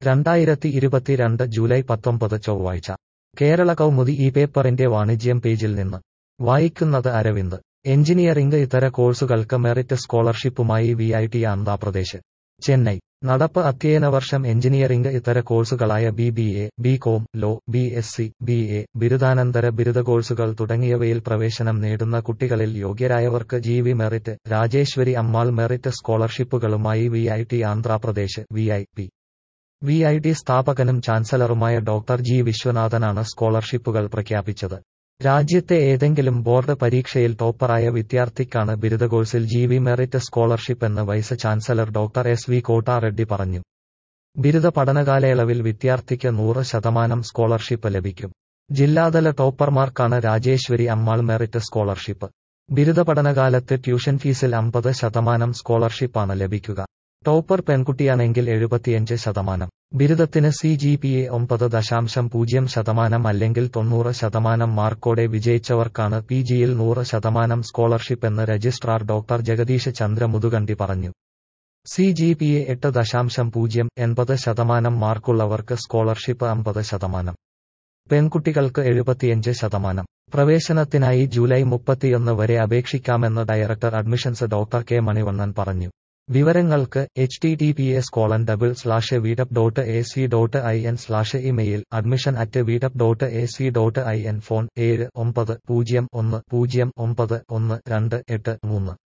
രണ്ടായിരത്തി ഇരുപത്തിരണ്ട് ജൂലൈ പത്തൊമ്പത് ചൊവ്വാഴ്ച കേരള കൗമുദി ഈ പേപ്പറിന്റെ വാണിജ്യം പേജിൽ നിന്ന് വായിക്കുന്നത് അരവിന്ദ് എഞ്ചിനീയറിംഗ് ഇതര കോഴ്സുകൾക്ക് merit സ്കോളർഷിപ്പുമായി V I T Andhra Pradesh Chennai നടപ്പ് അധ്യയന വർഷം എഞ്ചിനീയറിംഗ് ഇതര കോഴ്സുകളായ B B A B com low B S C B A ബിരുദാനന്തര ബിരുദ കോഴ്സുകൾ തുടങ്ങിയവയിൽ പ്രവേശനം നേടുന്ന കുട്ടികളിൽ യോഗ്യരായവർക്ക് G V merit Rajeshwari Ammal merit സ്കോളർഷിപ്പുകളുമായി V I T Andhra Pradesh V I P V I T സ്ഥാപകനും ചാൻസലറുമായ doctor G വിശ്വനാഥനാണ് സ്കോളർഷിപ്പുകൾ പ്രഖ്യാപിച്ചത് രാജ്യത്തെ ഏതെങ്കിലും ബോർഡ് പരീക്ഷയിൽ ടോപ്പറായ വിദ്യാർത്ഥിക്കാണ് ബിരുദ കോഴ്സിൽ ജി വി മെറിറ്റ് സ്കോളർഷിപ്പ് എന്ന് vice chancellor doctor S V Kotareddy പറഞ്ഞു ബിരുദ പഠനകാലയളവിൽ വിദ്യാർത്ഥിക്ക് നൂറ് ശതമാനം സ്കോളർഷിപ്പ് ലഭിക്കും ജില്ലാതല ടോപ്പർമാർക്കാണ് രാജേശ്വരി അമ്മാൾ മെറിറ്റ് സ്കോളർഷിപ്പ് ബിരുദ പഠനകാലത്ത് ട്യൂഷൻ ഫീസിൽ അമ്പത് ശതമാനം സ്കോളർഷിപ്പാണ് ലഭിക്കുക ടോപ്പർ പെൺകുട്ടിയാണെങ്കിൽ എഴുപത്തിയഞ്ച് ശതമാനം ബിരുദത്തിന് സി ജി പി എ ഒമ്പത് ദശാംശം പൂജ്യം ശതമാനം അല്ലെങ്കിൽ തൊണ്ണൂറ് ശതമാനം മാർക്കോടെ വിജയിച്ചവർക്കാണ് പി ജിയിൽ നൂറ് ശതമാനം സ്കോളർഷിപ്പ് എന്ന് രജിസ്ട്രാർ ഡോക്ടർ ജഗദീഷ് ചന്ദ്ര മുതുകണ്ടി പറഞ്ഞു സി ജി പി എ എട്ട് ദശാംശം പൂജ്യം എൺപത് ശതമാനം മാർക്കുള്ളവർക്ക് സ്കോളർഷിപ്പ് അമ്പത് ശതമാനം പെൺകുട്ടികൾക്ക് എഴുപത്തിയഞ്ച് ശതമാനം പ്രവേശനത്തിനായി ജൂലൈ മുപ്പത്തിയൊന്ന് വരെ അപേക്ഷിക്കാമെന്ന് director admissions doctor K Manivannan പറഞ്ഞു വിവരങ്ങൾക്ക് H T T P S colon double slash vitap dot A C dot I N slash email admission at vitap dot A C dot I N phone ഏഴ് ഒമ്പത് പൂജ്യം ഒന്ന് പൂജ്യം ഒമ്പത് ഒന്ന് രണ്ട് എട്ട് മൂന്ന്